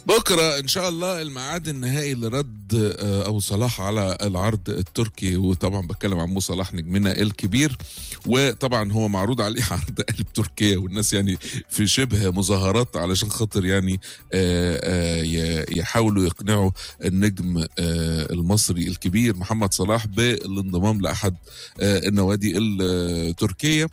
بكره ان شاء الله الميعاد النهائي لرد آه، ابو صلاح على العرض التركي وطبعا بتكلم عن مو صلاح نجمنا الكبير وطبعا هو معروض عليه عرض قلب تركيا والناس يعني في شبه مظاهرات علشان خاطر يعني آه، آه، ي- يحاولوا يقنعوا النجم آه، المصري الكبير محمد صلاح بالانضمام لاحد آه، النوادي التركيه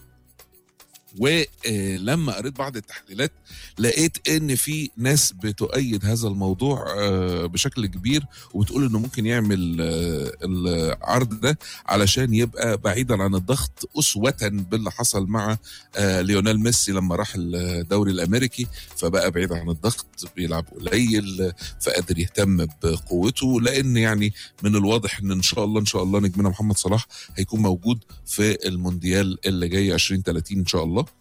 ولما قريت بعض التحليلات لقيت ان في ناس بتؤيد هذا الموضوع آه، بشكل كبير وبتقول انه ممكن يعمل آه، العرض ده علشان يبقى بعيدا عن الضغط اسوه باللي حصل مع آه، ليونيل ميسي لما راح الدوري الامريكي فبقى بعيد عن الضغط بيلعب قليل آه، فقادر يهتم بقوته لان يعني من الواضح ان ان شاء الله ان شاء الله نجمنا محمد صلاح هيكون موجود في المونديال اللي جاي 2030 ان شاء الله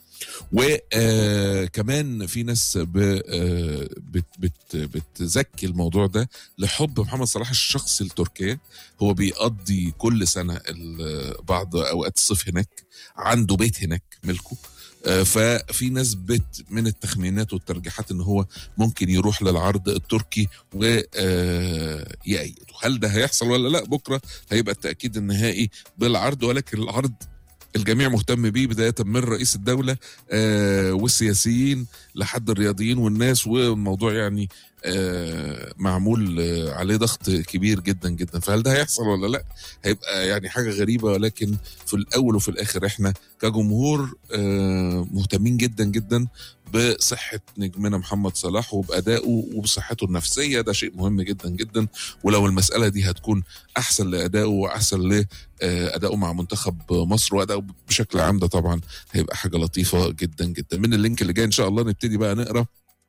وكمان في ناس ب آه، بت بت بتزكي الموضوع ده لحب محمد صلاح الشخصي لتركيا هو بيقضي كل سنه ال- بعض اوقات الصيف هناك عنده بيت هناك ملكه آه، ففي ناس بت من التخمينات والترجيحات ان هو ممكن يروح للعرض التركي ويأيده هل ده هيحصل ولا لا بكره هيبقى التأكيد النهائي بالعرض ولكن العرض الجميع مهتم بيه بداية من رئيس الدولة آه والسياسيين لحد الرياضيين والناس والموضوع يعني آه معمول آه عليه ضغط كبير جدا جدا فهل ده هيحصل ولا لا هيبقى يعني حاجة غريبة ولكن في الأول وفي الآخر احنا كجمهور آه مهتمين جدا جدا بصحة نجمنا محمد صلاح وبأدائه وبصحته النفسية ده شيء مهم جدا جدا ولو المسألة دي هتكون أحسن لأدائه وأحسن لأدائه مع منتخب مصر وأدائه بشكل عام ده طبعا هيبقى حاجة لطيفة جدا جدا من اللينك اللي جاي إن شاء الله نبتدي بقى نقرأ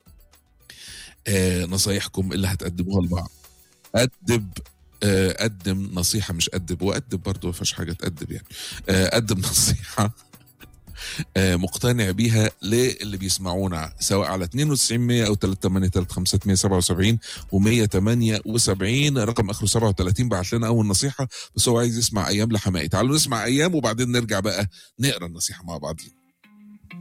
آه نصايحكم اللي هتقدموها لبعض أدب آه، قدم نصيحة مش أدب وأدب برضه ما فيهاش حاجة تأدب يعني آه، قدم نصيحة آه، مقتنع بيها للي بيسمعونا سواء على 92 100 او 383 و178 رقم اخره 37 بعت لنا اول نصيحه بس هو عايز يسمع ايام لحمائي تعالوا نسمع ايام وبعدين نرجع بقى نقرا النصيحه مع بعضين